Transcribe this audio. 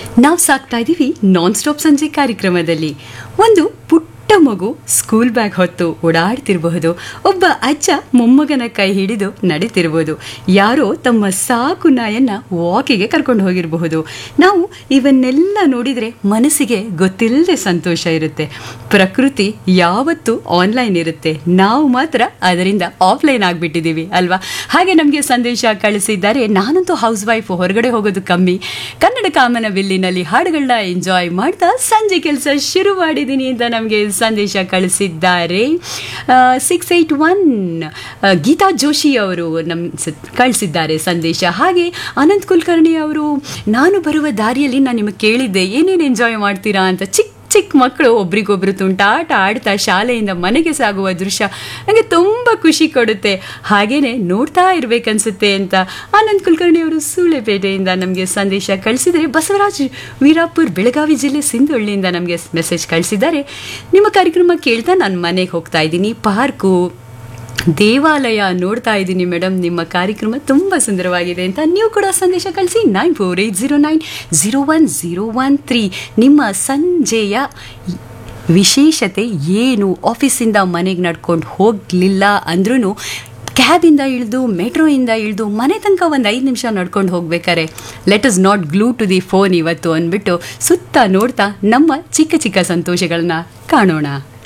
ನಾವು ಸಾಕ್ತಾ ಇದ್ದೀವಿ ನಾನ್ ಸ್ಟಾಪ್ ಸಂಜೆ ಕಾರ್ಯಕ್ರಮದಲ್ಲಿ ಒಂದು ಪುಟ್ಟ ಮಗು ಸ್ಕೂಲ್ ಬ್ಯಾಗ್ ಹೊತ್ತು ಓಡಾಡ್ತಿರಬಹುದು ಒಬ್ಬ ಅಜ್ಜ ಮೊಮ್ಮಗನ ಕೈ ಹಿಡಿದು ನಡೀತಿರಬಹುದು ಯಾರೋ ತಮ್ಮ ಸಾಕು ನಾಯನ್ನ ವಾಕಿಗೆ ಕರ್ಕೊಂಡು ಹೋಗಿರಬಹುದು ನಾವು ಇವನ್ನೆಲ್ಲ ನೋಡಿದ್ರೆ ಮನಸ್ಸಿಗೆ ಗೊತ್ತಿಲ್ಲದೆ ಸಂತೋಷ ಇರುತ್ತೆ ಪ್ರಕೃತಿ ಯಾವತ್ತೂ ಆನ್ಲೈನ್ ಇರುತ್ತೆ ನಾವು ಮಾತ್ರ ಅದರಿಂದ ಆಫ್ಲೈನ್ ಆಗಿಬಿಟ್ಟಿದ್ದೀವಿ ಅಲ್ವಾ ಹಾಗೆ ನಮಗೆ ಸಂದೇಶ ಕಳಿಸಿದ್ದಾರೆ ನಾನಂತೂ ಹೌಸ್ ವೈಫ್ ಹೊರಗಡೆ ಹೋಗೋದು ಕಮ್ಮಿ ಕನ್ನಡ ಕಾಮನ ಬಿಲ್ಲಿನಲ್ಲಿ ಹಾಡುಗಳನ್ನ ಎಂಜಾಯ್ ಮಾಡ್ತಾ ಸಂಜೆ ಕೆಲಸ ಶುರು ಮಾಡಿದ್ದೀನಿ ಅಂತ ನಮಗೆ ಸಂದೇಶ ಕಳಿಸಿದ್ದಾರೆ six eight one Geeta Joshi ಅವರು ನಮ್ ಸ- ಕಳಿಸಿದ್ದಾರೆ ಸಂದೇಶ ಹಾಗೆ ಅನಂತ್ ಕುಲಕರ್ಣಿ ಅವರು ನಾನು ಬರುವ ದಾರಿಯಲ್ಲಿ ನಾನು ನಿಮಗೆ ಕೇಳಿದ್ದೆ ಏನೇನು ಎಂಜಾಯ್ ಮಾಡ್ತೀರಾ ಅಂತ ಚಿಕ್ಕ ಚಿಕ್ಕ ಮಕ್ಕಳು ಒಬ್ರಿಗೊಬ್ರು ತುಂಟಾಟ ಆಡ್ತಾ ಶಾಲೆಯಿಂದ ಮನೆಗೆ ಸಾಗುವ ದೃಶ್ಯ ನನಗೆ ತುಂಬ ಖುಷಿ ಕೊಡುತ್ತೆ ಹಾಗೇನೆ ನೋಡ್ತಾ ಇರ್ಬೇಕನ್ಸುತ್ತೆ ಅಂತ ಆನಂದ್ ಕುಲಕರ್ಣಿ ಅವರು ಸೂಳೆಪೇಟೆಯಿಂದ ನಮಗೆ ಸಂದೇಶ ಕಳಿಸಿದರೆ ಬಸವರಾಜ್ ವೀರಾಪುರ್ ಬೆಳಗಾವಿ ಜಿಲ್ಲೆ ಸಿಂಧುಳ್ಳಿಯಿಂದ ನಮಗೆ ಮೆಸೇಜ್ ಕಳಿಸಿದ್ದಾರೆ ನಿಮ್ಮ ಕಾರ್ಯಕ್ರಮ ಕೇಳ್ತಾ ನಾನು ಮನೆಗೆ ಹೋಗ್ತಾ ಇದ್ದೀನಿ ಪಾರ್ಕು ದೇವಾಲಯ ನೋಡ್ತಾ ಇದ್ದೀನಿ ಮೇಡಮ್ ನಿಮ್ಮ ಕಾರ್ಯಕ್ರಮ ತುಂಬ ಸುಂದರವಾಗಿದೆ ಅಂತ ನೀವು ಕೂಡ ಸಂದೇಶ ಕಳಿಸಿ nine four eight zero nine zero one zero one three ನಿಮ್ಮ ಸಂಜೆಯ ವಿಶೇಷತೆ ಏನು ಆಫೀಸಿಂದ ಮನೆಗೆ ನಡ್ಕೊಂಡು ಹೋಗಲಿಲ್ಲ ಅಂದ್ರೂ ಕ್ಯಾಬಿಂದ ಇಳಿದು ಮೆಟ್ರೋಯಿಂದ ಇಳಿದು ಮನೆ ತನಕ ಒಂದು ಐದು ನಿಮಿಷ ನಡ್ಕೊಂಡು ಹೋಗ್ಬೇಕಾರೆ let is not glue to the phone ಇವತ್ತು ಅಂದ್ಬಿಟ್ಟು ಸುತ್ತ ನೋಡ್ತಾ ನಮ್ಮ ಚಿಕ್ಕ ಚಿಕ್ಕ ಸಂತೋಷಗಳನ್ನ ಕಾಣೋಣ